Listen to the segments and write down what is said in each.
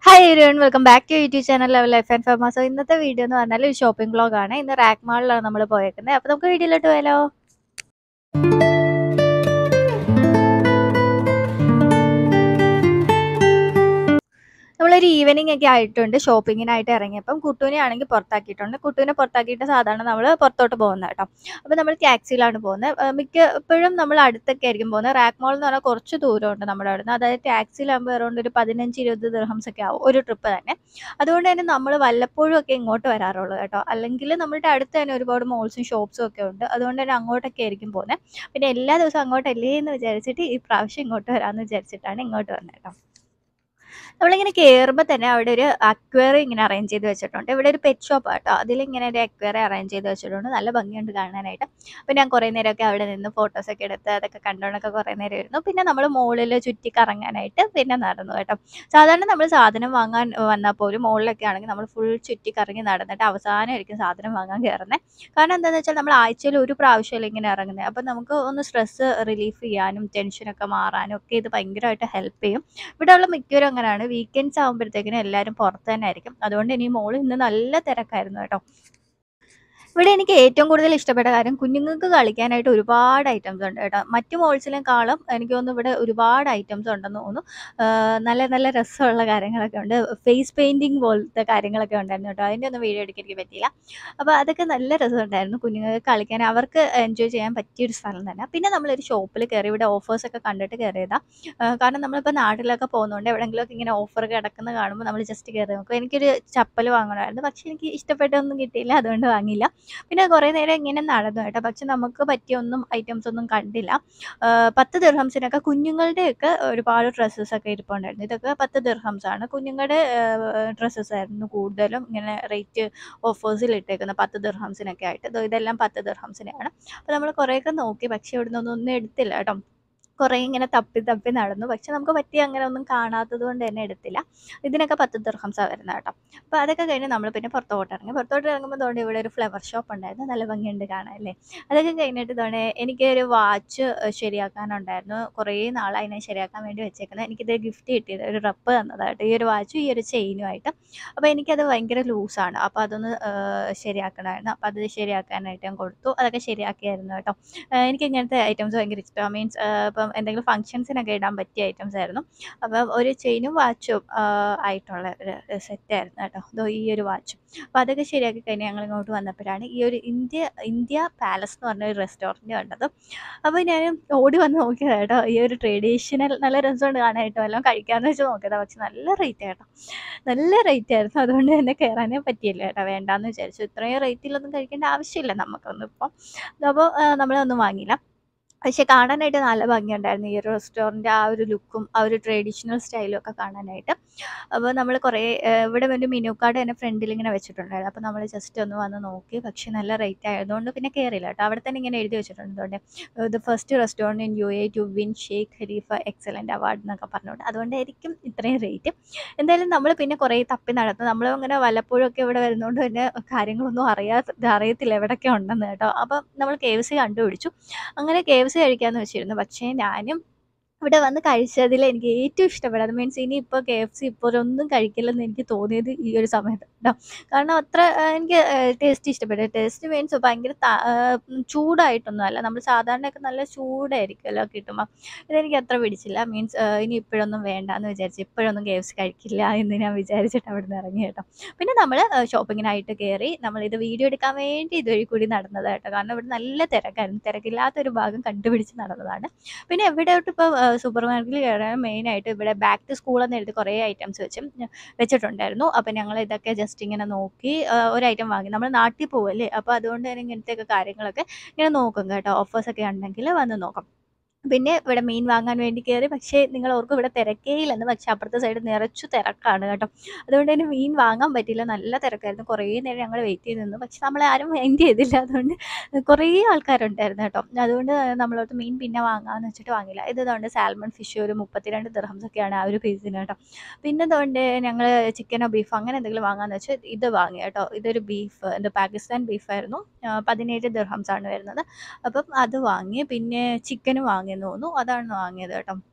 hi everyone welcome back to YouTube channel level life and famous so ഇന്നത്തെ video എന്ന് പറഞ്ഞാൽ ഒരു shopping vlog ആണ് ഇന്ന് റാക്ക് മാളിലാണ് നമ്മൾ പോയേക്കുന്നത് അപ്പോൾ നമുക്ക് വീഡിയോയിലോട്ട് പോയാലോ നമ്മളൊരു ഈവനിങ് ഒക്കെ ആയിട്ടുണ്ട് ഷോപ്പിങ്ങിനായിട്ട് ഇറങ്ങിയപ്പം കുട്ടൂനെ ആണെങ്കിൽ പുറത്താക്കിയിട്ടുണ്ട് കുട്ടൂനെ പുറത്താക്കിയിട്ട് സാധാരണ നമ്മൾ പുറത്തോട്ട് പോകുന്നത് കേട്ടോ അപ്പോൾ നമ്മൾ ടാക്സിയിലാണ് പോകുന്നത് ഏഹ് മിക്ക എപ്പോഴും നമ്മൾ അടുത്തൊക്കെ ആയിരിക്കും പോകുന്നത് റാക്ക് മോൾ എന്ന് പറഞ്ഞാൽ കുറച്ച് ദൂരമുണ്ട് നമ്മുടെ അവിടെ നിന്ന് അതായത് ടാക്സിയിലാകുമ്പോൾ അറൗണ്ട് ഒരു പതിനഞ്ച് ഇരുപത് ദിർഹംസ് ഒക്കെ ആവും ഒരു ട്രിപ്പ് തന്നെ അതുകൊണ്ട് തന്നെ നമ്മൾ വല്ലപ്പോഴും ഒക്കെ ഇങ്ങോട്ട് വരാറുള്ളൂ കേട്ടോ അല്ലെങ്കിൽ നമ്മുടെ അടുത്ത് തന്നെ ഒരുപാട് മോൾസും ഷോപ്സും ഒക്കെ ഉണ്ട് അതുകൊണ്ട് തന്നെ അങ്ങോട്ടൊക്കെ ആയിരിക്കും പോകുന്നത് പിന്നെ എല്ലാ ദിവസവും അങ്ങോട്ടല്ലേ എന്ന് വിചാരിച്ചിട്ട് ഈ പ്രാവശ്യം ഇങ്ങോട്ട് വരാമെന്ന് വിചാരിച്ചിട്ടാണ് ഇങ്ങോട്ട് വന്നത് കേട്ടോ നമ്മളിങ്ങനെ കയറുമ്പോൾ തന്നെ അവിടെ ഒരു അക്വേറിയം ഇങ്ങനെ അറേഞ്ച് ചെയ്ത് വെച്ചിട്ടുണ്ട് ഇവിടെ ഒരു പെറ്റ് ഷോപ്പ് ആട്ടോ അതിലിങ്ങനെ ഒരു അക്വേറിയം അറേഞ്ച് ചെയ്ത് വെച്ചിട്ടുണ്ട് നല്ല ഭംഗിയുണ്ട് കാണാനായിട്ട് അപ്പോൾ ഞാൻ കുറേ നേരമൊക്കെ അവിടെ നിന്ന് ഫോട്ടോസൊക്കെ എടുത്ത് അതൊക്കെ കണ്ടുകൊണ്ടൊക്കെ കുറേ നേരം ഇരുന്നു പിന്നെ നമ്മൾ മുകളിൽ ചുറ്റി കറങ്ങാനായിട്ട് പിന്നെ നടന്നു കേട്ടോ സാധാരണ നമ്മൾ സാധനം വാങ്ങാൻ വന്നാൽ പോലും മുകളിലൊക്കെ ആണെങ്കിൽ നമ്മൾ ഫുൾ ചുറ്റി കറങ്ങി നടന്നിട്ട് അവസാനമായിരിക്കും സാധനം വാങ്ങാൻ കയറുന്നത് കാരണം എന്താണെന്ന് വെച്ചാൽ നമ്മൾ ആഴ്ചയിൽ ഒരു പ്രാവശ്യമല്ലേ ഇങ്ങനെ ഇറങ്ങുന്നത് അപ്പം നമുക്ക് ഒന്ന് സ്ട്രെസ്സ് റിലീഫ് ചെയ്യാനും ടെൻഷനൊക്കെ മാറാനും ഒക്കെ ഇത് ഭയങ്കരമായിട്ട് ഹെൽപ്പ് ചെയ്യും ഇവിടെയുള്ള മിക്കവരും അങ്ങനെയാണ് വീക്കെൻഡ്സ് ആകുമ്പോഴത്തേക്കിനും എല്ലാവരും പുറത്ത് തന്നെ ആയിരിക്കും അതുകൊണ്ട് ഇനി മോള് ഇന്ന് നല്ല തിരക്കായിരുന്നു കേട്ടോ ഇവിടെ എനിക്ക് ഏറ്റവും കൂടുതൽ ഇഷ്ടപ്പെട്ട കാര്യം കുഞ്ഞുങ്ങൾക്ക് കളിക്കാനായിട്ട് ഒരുപാട് ഐറ്റംസ് ഉണ്ട് കേട്ടോ മറ്റു മോൾസിനെക്കാളും എനിക്ക് തോന്നുന്നു ഇവിടെ ഒരുപാട് ഐറ്റംസ് ഉണ്ടെന്ന് തോന്നുന്നു ആഹ് നല്ല നല്ല രസമുള്ള കാര്യങ്ങളൊക്കെ ഉണ്ട് ഫേസ് പെയിൻറ്റിങ് പോലത്തെ കാര്യങ്ങളൊക്കെ ഉണ്ടായിരുന്നു കേട്ടോ അതിൻ്റെ ഒന്നും വീഡിയോ എടുക്കാൻ എനിക്ക് പറ്റിയില്ല അപ്പോൾ അതൊക്കെ നല്ല രസമുണ്ടായിരുന്നു കുഞ്ഞുങ്ങൾക്ക് കളിക്കാൻ അവർക്ക് എൻജോയ് ചെയ്യാൻ പറ്റിയൊരു സ്ഥലം തന്നെ പിന്നെ നമ്മളൊരു ഷോപ്പിൽ കയറി ഇവിടെ ഓഫേഴ്സൊക്കെ കണ്ടിട്ട് കയറിയതാണ് കാരണം നമ്മളിപ്പോൾ നാട്ടിലൊക്കെ പോകുന്നതുകൊണ്ട് എവിടെയെങ്കിലുമൊക്കെ ഇങ്ങനെ ഓഫർ കിടക്കുന്ന കാണുമ്പോൾ നമ്മൾ ജസ്റ്റ് കയറി നോക്കും എനിക്കൊരു ചപ്പൽ വാങ്ങണമായിരുന്നു പക്ഷേ എനിക്ക് ഇഷ്ടപ്പെട്ടൊന്നും കിട്ടിയില്ല അതുകൊണ്ട് വാങ്ങിയില്ല പിന്നെ കുറേ നേരം ഇങ്ങനെ നടന്നു കേട്ടോ പക്ഷെ നമുക്ക് പറ്റിയ ഒന്നും ഐറ്റംസ് ഒന്നും കണ്ടില്ല ആഹ് പത്ത് ദിർഹംസിനൊക്കെ കുഞ്ഞുങ്ങളുടെയൊക്കെ ഒരുപാട് ഡ്രസ്സസ് ഒക്കെ ഇരിപ്പുണ്ടായിരുന്നു ഇതൊക്കെ പത്ത് ദിർഹംസ് ആണ് കുഞ്ഞുങ്ങളുടെ ഡ്രസ്സസ് ആയിരുന്നു കൂടുതലും ഇങ്ങനെ റേറ്റ് ഓഫേഴ്സിൽ ഇട്ടേക്കുന്നത് പത്ത് ദിർഹംസിനൊക്കെ ആയിട്ട് ദോ ഇതെല്ലാം പത്ത് ദിർഹംസിനാണ് അപ്പോൾ നമ്മൾ കുറേയൊക്കെ നോക്കി പക്ഷേ ഇവിടെ നിന്നൊന്നും ഒന്നും എടുത്തില്ല കേട്ടോ കുറേ ഇങ്ങനെ തപ്പി തപ്പി നടന്നു പക്ഷെ നമുക്ക് പറ്റിയ അങ്ങനെ ഒന്നും കാണാത്തത് കൊണ്ട് തന്നെ എടുത്തില്ല ഇതിനൊക്കെ പത്ത് ദിർഹംസാണ് വരുന്നത് കേട്ടോ അപ്പോൾ അതൊക്കെ കഴിഞ്ഞ് നമ്മൾ പിന്നെ പുറത്തോട്ട് ഇറങ്ങി പുറത്തോട്ട് ഇറങ്ങുമ്പോൾ തോണ്ടി ഇവിടെ ഒരു ഫ്ലവർ ഷോപ്പ് ഉണ്ടായിരുന്നു നല്ല ഭംഗിയുണ്ട് കാണാൻ അല്ലേ അതൊക്കെ കഴിഞ്ഞിട്ട് തോണ്ടി എനിക്ക് ഒരു വാച്ച് ശരിയാക്കാനുണ്ടായിരുന്നു കുറേ നാളായി ഞാൻ ശരിയാക്കാൻ വേണ്ടി വെച്ചേക്കുന്നത് എനിക്കിത് ഗിഫ്റ്റ് കിട്ടിയത് ഒരു റബ്ബ് തന്നതായിട്ട് ഈ ഒരു വാച്ചും ഈ ഒരു ചെയിനുമായിട്ട് അപ്പോൾ എനിക്കത് ഭയങ്കര ലൂസാണ് അപ്പോൾ അതൊന്ന് ഏഹ് ശരിയാക്കണമായിരുന്നു അപ്പോൾ അത് ശരിയാക്കാനായിട്ട് ഞാൻ കൊടുത്തു അതൊക്കെ ശരിയാക്കിയായിരുന്നു കേട്ടോ ഏഹ് എനിക്ക് ഇങ്ങനത്തെ ഐറ്റംസ് ഭയങ്കര ഇഷ്ടമാണ് മീൻസ് ഇപ്പം എന്തെങ്കിലും ഫംഗ്ഷൻസിനൊക്കെ ഇടാൻ പറ്റിയ ഐറ്റംസ് ആയിരുന്നു അപ്പം ഒരു ചെയിനും വാച്ചും ആയിട്ടുള്ള ഒരു സെറ്റായിരുന്നു കേട്ടോ അതോ ഈ ഒരു വാച്ചും അപ്പോൾ അതൊക്കെ ശരിയാക്കി കഴിഞ്ഞ് ഞങ്ങൾ ഇങ്ങോട്ട് വന്നപ്പോഴാണ് ഈ ഒരു ഇന്ത്യ ഇന്ത്യ പാലസ് എന്ന് പറഞ്ഞ ഒരു റെസ്റ്റോറൻറ്റ് കണ്ടത് അപ്പോൾ ഞാൻ ഓടി വന്ന് നോക്കിയതാണ് കേട്ടോ ഈ ഒരു ട്രഡീഷണൽ നല്ല രസമുണ്ട് കാണാനായിട്ടോ എല്ലാം കഴിക്കാമെന്ന് വെച്ച് നോക്കിയതാണ് പക്ഷെ നല്ല റേറ്റ് കേട്ടോ നല്ല റേറ്റ് ആയിരുന്നു അതുകൊണ്ട് തന്നെ കയറാനേ പറ്റിയില്ല കേട്ടോ വേണ്ടാന്ന് വിചാരിച്ചു ഇത്രയും റേറ്റിലൊന്നും കഴിക്കേണ്ട ആവശ്യമില്ല നമുക്കൊന്നും ഇപ്പം അപ്പോൾ നമ്മളൊന്നും വാങ്ങിയില്ല പക്ഷെ കാണാനായിട്ട് നല്ല ഭംഗിയുണ്ടായിരുന്നു ഈ ഒരു റെസ്റ്റോറൻറ്റ് ആ ഒരു ലുക്കും ആ ഒരു ട്രഡീഷണൽ സ്റ്റൈലും ഒക്കെ കാണാനായിട്ട് അപ്പോൾ നമ്മൾ കുറേ ഏഹ് ഇവിടെ ഒരു മെനു കാർഡ് തന്നെ ഫ്രണ്ടിൽ ഇങ്ങനെ വെച്ചിട്ടുണ്ടായിരുന്നു അപ്പോൾ നമ്മൾ ജസ്റ്റ് ഒന്ന് വന്ന് നോക്കി പക്ഷെ നല്ല റേറ്റ് ആയതുകൊണ്ട് പിന്നെ കയറിയില്ല കേട്ടോ അവിടെ തന്നെ ഇങ്ങനെ എഴുതി വെച്ചിട്ടുണ്ട് അതുകൊണ്ട് the first restaurant in U A to win Sheikh Khalifa excellent award എന്നൊക്കെ പറഞ്ഞുകൊണ്ട് അതുകൊണ്ടായിരിക്കും ഇത്രയും റേറ്റ് എന്തായാലും നമ്മൾ പിന്നെ കുറേ തപ്പി നടന്നു നമ്മൾ അങ്ങനെ വല്ലപ്പോഴും ഒക്കെ ഇവിടെ വരുന്നതുകൊണ്ട് തന്നെ കാര്യങ്ങളൊന്നും അറിയാത്ത അറിയത്തില്ല എവിടെയൊക്കെ ഉണ്ടെന്ന് കേട്ടോ അപ്പം നമ്മൾ കെ എഫ് സി കണ്ടുപിടിച്ചു അങ്ങനെ കെ എഫ് സി കഴിക്കാമെന്ന് വെച്ചിരുന്നു പക്ഷേ ഞാനും ഇവിടെ വന്ന് കഴിച്ചതിൽ എനിക്ക് ഏറ്റവും ഇഷ്ടപ്പെട്ടത് മീൻസ് ഇനി ഇപ്പോൾ കെ എഫ് സി ഇപ്പോൾ ഒന്നും കഴിക്കില്ലെന്ന് എനിക്ക് തോന്നിയത് ഈ ഒരു സമയത്ത് കേട്ടോ കാരണം അത്ര ആ, എനിക്ക് ടേസ്റ്റ് ഇഷ്ടപ്പെട്ടു ടേസ്റ്റ് മീൻസ് ഭയങ്കര ത- ആ, ചൂടായിട്ടൊന്നും അല്ല നമ്മൾ സാധാരണയൊക്കെ നല്ല ചൂടായിരിക്കുമല്ലോ കിട്ടുമ്പോൾ ഇതെനിക്ക് അത്ര പിടിച്ചില്ല മീൻസ് ഇനി ഇപ്പോഴൊന്നും വേണ്ടാന്ന് വിചാരിച്ചു ഇപ്പോഴൊന്നും കെ എഫ് സി കഴിക്കില്ല എന്ന് ഞാൻ വിചാരിച്ചിട്ട് അവിടെ നിന്ന് ഇറങ്ങി കേട്ടോ പിന്നെ നമ്മൾ ഷോപ്പിങ്ങിനായിട്ട് കയറി നമ്മളിത് വീഡിയോ എടുക്കാൻ വേണ്ടി ഇതുവഴി കൂടി നടന്നത് കേട്ടോ കാരണം ഇവിടെ നല്ല തിരക്കായിരുന്നു തിരക്കില്ലാത്തൊരു ഭാഗം കണ്ടുപിടിച്ച് നടന്നതാണ് പിന്നെ എവിടെയോട്ട് ഇപ്പോൾ സൂപ്പർ മാർക്കറ്റിൽ കയറാൻ മെയിനായിട്ട് ഇവിടെ ബാക്ക് ടു സ്കൂൾ എന്ന് എഴുതി കുറേ ഐറ്റംസ് വെച്ചും വെച്ചിട്ടുണ്ടായിരുന്നു അപ്പോൾ ഞങ്ങൾ ഇതൊക്കെ ജസ്റ്റ് ഇങ്ങനെ നോക്കി ആ, ഒരു ഐറ്റം വാങ്ങി നമ്മൾ നാട്ടിൽ പോവല്ലേ അപ്പോൾ അതുകൊണ്ട് തന്നെ ഇങ്ങനത്തെയൊക്കെ കാര്യങ്ങളൊക്കെ ഇങ്ങനെ നോക്കും കേട്ടോ ഓഫേഴ്സൊക്കെ ഉണ്ടെങ്കിൽ വന്ന് നോക്കാം പിന്നെ ഇവിടെ മീൻ വാങ്ങാൻ വേണ്ടി കയറി പക്ഷേ നിങ്ങൾ ഓർക്കും ഇവിടെ തിരക്കേ ഇല്ലെന്ന് പക്ഷേ അപ്പുറത്തെ സൈഡ് നിറച്ചു തിരക്കാണ് കേട്ടോ അതുകൊണ്ട് തന്നെ മീൻ വാങ്ങാൻ പറ്റിയില്ല നല്ല തിരക്കായിരുന്നു കുറേ നേരം ഞങ്ങൾ വെയിറ്റ് ചെയ്ത് നിന്നു പക്ഷെ നമ്മളെ ആരും മൈൻഡ് ചെയ്തില്ല അതുകൊണ്ട് കുറേ ആൾക്കാരുണ്ടായിരുന്നു കേട്ടോ അതുകൊണ്ട് നമ്മളോട്ട് മീൻ പിന്നെ വാങ്ങാമെന്ന് വെച്ചിട്ട് വാങ്ങില്ല ഇത് ഇതുകൊണ്ട് സാൽമൺ ഫിഷ് ഒരു മുപ്പത്തിരണ്ട് ദിർഹംസ് ഒക്കെയാണ് ആ ഒരു പീസിന് കേട്ടോ പിന്നെ ഇതുകൊണ്ട് ഞങ്ങൾ ചിക്കനോ ബീഫോ അങ്ങനെ എന്തെങ്കിലും വാങ്ങാമെന്ന് വെച്ചാൽ ഇത് വാങ്ങി കേട്ടോ ഇതൊരു ബീഫ് ഇത് പാകിസ്ഥാൻ ബീഫായിരുന്നു പതിനേഴ് ദിർഹംസ് ആണ് വരുന്നത് അപ്പം അത് വാങ്ങി പിന്നെ ചിക്കനും വാങ്ങിയെന്ന് തോന്നുന്നു അതാണ് വാങ്ങിയത് കേട്ടോ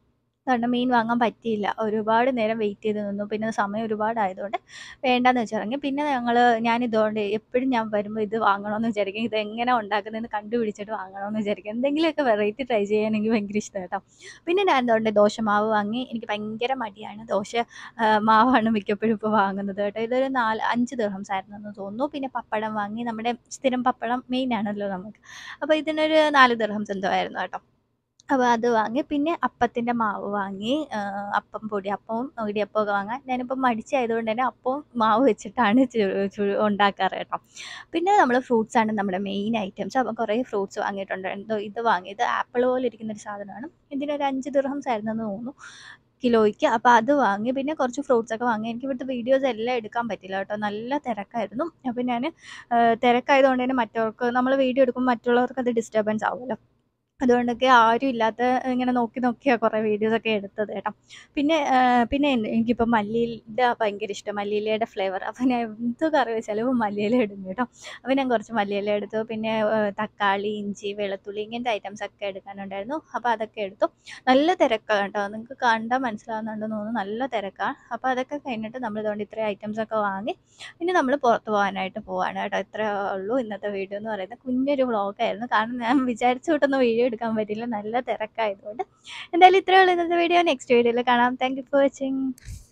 കാരണം മീൻ വാങ്ങാൻ പറ്റിയില്ല ഒരുപാട് നേരം വെയിറ്റ് ചെയ്ത് നിന്നു പിന്നെ സമയം ഒരുപാടായതുകൊണ്ട് വേണ്ടാന്ന് വെച്ച് ഇറങ്ങി പിന്നെ ഞങ്ങൾ ഞാൻ ഇതുകൊണ്ട് എപ്പോഴും ഞാൻ വരുമ്പോൾ ഇത് വാങ്ങണമെന്ന് വിചാരിക്കും ഇത് എങ്ങനെ ഉണ്ടാക്കുന്നതെന്ന് കണ്ടുപിടിച്ചിട്ട് വാങ്ങണമെന്ന് വിചാരിക്കും എന്തെങ്കിലുമൊക്കെ വെറൈറ്റി ട്രൈ ചെയ്യാൻ എനിക്ക് ഭയങ്കര ഇഷ്ടമാണ് കേട്ടോ പിന്നെ ഞാൻ എന്തുകൊണ്ട് ദോശമാവ് വാങ്ങി എനിക്ക് ഭയങ്കര മടിയാണ് ദോശ ആ, മാവാണ് മിക്കപ്പോഴും ഇപ്പോൾ വാങ്ങുന്നത് കേട്ടോ ഇതൊരു നാല് അഞ്ച് ദിർഹംസ് ആയിരുന്നെന്ന് തോന്നുന്നു പിന്നെ പപ്പടം വാങ്ങി നമ്മുടെ സ്ഥിരം പപ്പടം മെയിൻ ആണല്ലോ നമുക്ക് അപ്പോൾ ഇതിനൊരു നാല് ദിർഹംസ് എന്തോ ആയിരുന്നു കേട്ടോ അപ്പോൾ അത് വാങ്ങി പിന്നെ അപ്പത്തിൻ്റെ മാവ് വാങ്ങി ആ, അപ്പം പൊടി അപ്പവും ഇടിയപ്പവും ഒക്കെ വാങ്ങാൻ ഞാനിപ്പോൾ മടിച്ചായതുകൊണ്ട് തന്നെ അപ്പവും മാവ് വെച്ചിട്ടാണ് ചു- ചു- ഉണ്ടാക്കാറ് കേട്ടോ പിന്നെ നമ്മൾ ഫ്രൂട്ട്സ് ആണ് നമ്മുടെ മെയിൻ ഐറ്റംസ് അപ്പം കുറേ ഫ്രൂട്ട്സ് വാങ്ങിയിട്ടുണ്ട് എന്തോ ഇത് വാങ്ങി ഇത് ആപ്പിൾ പോലെ ഇരിക്കുന്ന ഒരു സാധനമാണ് ഇതിനൊരു അഞ്ച് ദിർഹംസ് ആയിരുന്നെന്ന് തോന്നുന്നു കിലോയ്ക്ക് അപ്പോൾ അത് വാങ്ങി പിന്നെ കുറച്ച് ഫ്രൂട്ട്സ് ഒക്കെ വാങ്ങി എനിക്ക് ഇവിടുത്തെ വീഡിയോസ് എല്ലാം എടുക്കാൻ പറ്റില്ല കേട്ടോ നല്ല തിരക്കായിരുന്നു അപ്പോൾ ഞാൻ തിരക്കായതുകൊണ്ട് തന്നെ മറ്റവർക്ക് നമ്മൾ വീഡിയോ എടുക്കുമ്പോൾ മറ്റുള്ളവർക്ക് അത് ഡിസ്റ്റർബൻസ് ആവുമല്ലോ അതുകൊണ്ടൊക്കെ ആരും ഇല്ലാത്ത ഇങ്ങനെ നോക്കി നോക്കിയാണ് കുറേ വീഡിയോസൊക്കെ എടുത്തത് കേട്ടോ പിന്നെ ആ, പിന്നെ എന്ത് എനിക്കിപ്പോൾ മല്ലിയില ഭയങ്കര ഇഷ്ടം മല്ലിയിലയുടെ ഫ്ലേവർ അപ്പോൾ ഞാൻ എന്ത് കറി വെച്ചാലും മല്ലിയില ഇടും കേട്ടോ അപ്പോൾ ഞാൻ കുറച്ച് മല്ലിയില എടുത്തു പിന്നെ ആ, തക്കാളി ഇഞ്ചി വെളുത്തുള്ളി ഇങ്ങനത്തെ ഐറ്റംസ് ഒക്കെ എടുക്കാനുണ്ടായിരുന്നു അപ്പോൾ അതൊക്കെ എടുത്തു നല്ല തിരക്കാണ് കേട്ടോ നിങ്ങൾക്ക് കണ്ടാൽ മനസ്സിലാവുന്നുണ്ടെന്ന് തോന്നുന്നു നല്ല തിരക്കാണ് അപ്പോൾ അതൊക്കെ കഴിഞ്ഞിട്ട് നമ്മൾ ഇതുകൊണ്ട് ഇത്രയും ഐറ്റംസ് ഒക്കെ വാങ്ങി ഇനി നമ്മൾ പുറത്ത് പോകാനായിട്ട് പോവാണ് കേട്ടോ ഇത്രയേ ഉള്ളൂ ഇന്നത്തെ വീഡിയോ എന്ന് പറയുന്നത് കുഞ്ഞൊരു വ്ളോഗായിരുന്നു കാരണം ഞാൻ വിചാരിച്ചു കൂട്ടൊന്നും വീഡിയോ എടുക്കാൻ പറ്റില്ല നല്ല തിരക്കായതുകൊണ്ട് എന്തായാലും ഇത്രയേ ഉള്ളൂ ഇന്നത്തെ വീഡിയോ നെക്സ്റ്റ് വീഡിയോയിൽ കാണാം താങ്ക് യു ഫോർ വാച്ചിങ്